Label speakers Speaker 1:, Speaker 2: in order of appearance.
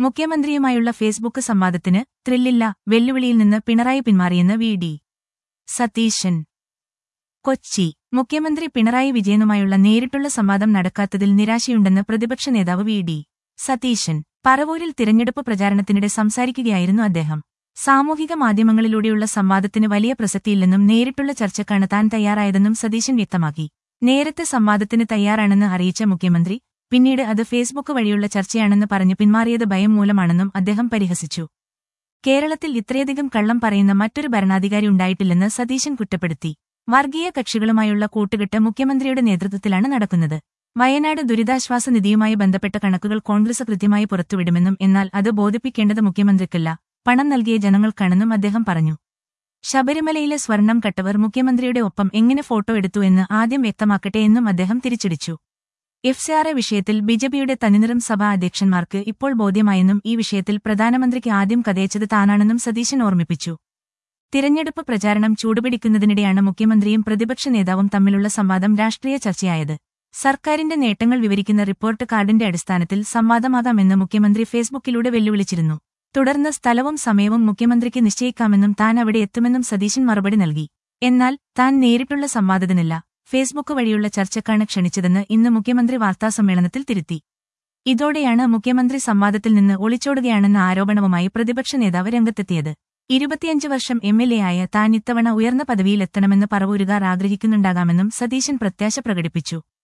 Speaker 1: മുഖ്യമന്ത്രിയുമായുള്ള Facebook സംവാദത്തിന് ത്രില്ലില്ല വെല്ലുവിളിയിൽ നിന്ന് പിണറായി പിന്മാറിയെന്ന് വി ഡി സതീശൻ കൊച്ചി മുഖ്യമന്ത്രി പിണറായി വിജയനുമായുള്ള നേരിട്ടുള്ള സംവാദം നടക്കാത്തതിൽ നിരാശയുണ്ടെന്ന് പ്രതിപക്ഷ നേതാവ് വി ഡി സതീശൻ പറവൂരിൽ തിരഞ്ഞെടുപ്പ് പ്രചാരണത്തിനിടെ സംസാരിക്കുകയായിരുന്നു അദ്ദേഹം സാമൂഹിക മാധ്യമങ്ങളിലൂടെയുള്ള സംവാദത്തിന് വലിയ പ്രസക്തിയില്ലെന്നും നേരിട്ടുള്ള ചർച്ചക്കാണ് താൻ തയ്യാറായതെന്നും സതീശൻ വ്യക്തമാക്കി നേരത്തെ സംവാദത്തിന് തയ്യാറാണെന്ന് അറിയിച്ച മുഖ്യമന്ത്രി പിന്നീട് അത് ഫേസ്ബുക്ക് വഴിയുള്ള ചർച്ചയാണെന്ന് പറഞ്ഞു പിന്മാറിയത് ഭയം മൂലമാണെന്നും അദ്ദേഹം പരിഹസിച്ചു കേരളത്തിൽ ഇത്രയധികം കള്ളം പറയുന്ന മറ്റൊരു ഭരണാധികാരി ഉണ്ടായിട്ടില്ലെന്ന് സതീശൻ കുറ്റപ്പെടുത്തി വർഗീയ കക്ഷികളുമായുള്ള കൂട്ടുകെട്ട് മുഖ്യമന്ത്രിയുടെ നേതൃത്വത്തിലാണ് നടക്കുന്നത് വയനാട് ദുരിതാശ്വാസ നിധിയുമായി ബന്ധപ്പെട്ട കണക്കുകൾ കോൺഗ്രസ് കൃത്യമായി പുറത്തുവിടുമെന്നും എന്നാൽ അത് ബോധിപ്പിക്കേണ്ടത് മുഖ്യമന്ത്രിക്കല്ല പണം നൽകിയ ജനങ്ങൾക്കാണെന്നും അദ്ദേഹം പറഞ്ഞു ശബരിമലയിലെ സ്വർണം കട്ടവർ മുഖ്യമന്ത്രിയുടെ ഒപ്പം എങ്ങനെ ഫോട്ടോ എടുത്തു എന്ന് ആദ്യം വ്യക്തമാക്കട്ടെ എന്നും അദ്ദേഹം തിരിച്ചടിച്ചു എഫ്സിആർഎ വിഷയത്തിൽ ബിജെപിയുടെ തനിനിറം സഭാ അധ്യക്ഷന്മാർക്ക് ഇപ്പോൾ ബോധ്യമായെന്നും ഈ വിഷയത്തിൽ പ്രധാനമന്ത്രിക്ക് ആദ്യം കഥയച്ചത് താനാണെന്നും സതീശൻ ഓർമ്മിപ്പിച്ചു തിരഞ്ഞെടുപ്പ് പ്രചാരണം ചൂടുപിടിക്കുന്നതിനിടെയാണ് മുഖ്യമന്ത്രിയും പ്രതിപക്ഷ നേതാവും തമ്മിലുള്ള സംവാദം രാഷ്ട്രീയ ചർച്ചയായത് സർക്കാരിന്റെ നേട്ടങ്ങൾ വിവരിക്കുന്ന റിപ്പോർട്ട് കാർഡിന്റെ അടിസ്ഥാനത്തിൽ സംവാദമാകാമെന്ന് മുഖ്യമന്ത്രി ഫേസ്ബുക്കിലൂടെ വെല്ലുവിളിച്ചിരുന്നു തുടർന്ന് സ്ഥലവും സമയവും മുഖ്യമന്ത്രിക്ക് നിശ്ചയിക്കാമെന്നും താൻ അവിടെ എത്തുമെന്നും സതീശൻ മറുപടി നൽകി എന്നാൽ താൻ നേരിട്ടുള്ള സംവാദത്തിനല്ല ഫേസ്ബുക്ക് വഴിയുള്ള ചർച്ചക്കാണ് ക്ഷണിച്ചതെന്ന് ഇന്ന് മുഖ്യമന്ത്രി വാർത്താസമ്മേളനത്തിൽ തിരുത്തി ഇതോടെയാണ് മുഖ്യമന്ത്രി സംവാദത്തിൽ നിന്ന് ഒളിച്ചോടുകയാണെന്ന ആരോപണവുമായി പ്രതിപക്ഷ നേതാവ് രംഗത്തെത്തിയത് ഇരുപത്തിയഞ്ച് വർഷം എം എൽ എ ആയ താൻ ഇത്തവണ ഉയർന്ന പദവിയിലെത്തണമെന്ന് പറവൂരുകാർ ആഗ്രഹിക്കുന്നുണ്ടാകാമെന്നും സതീശൻ പ്രത്യാശ പ്രകടിപ്പിച്ചു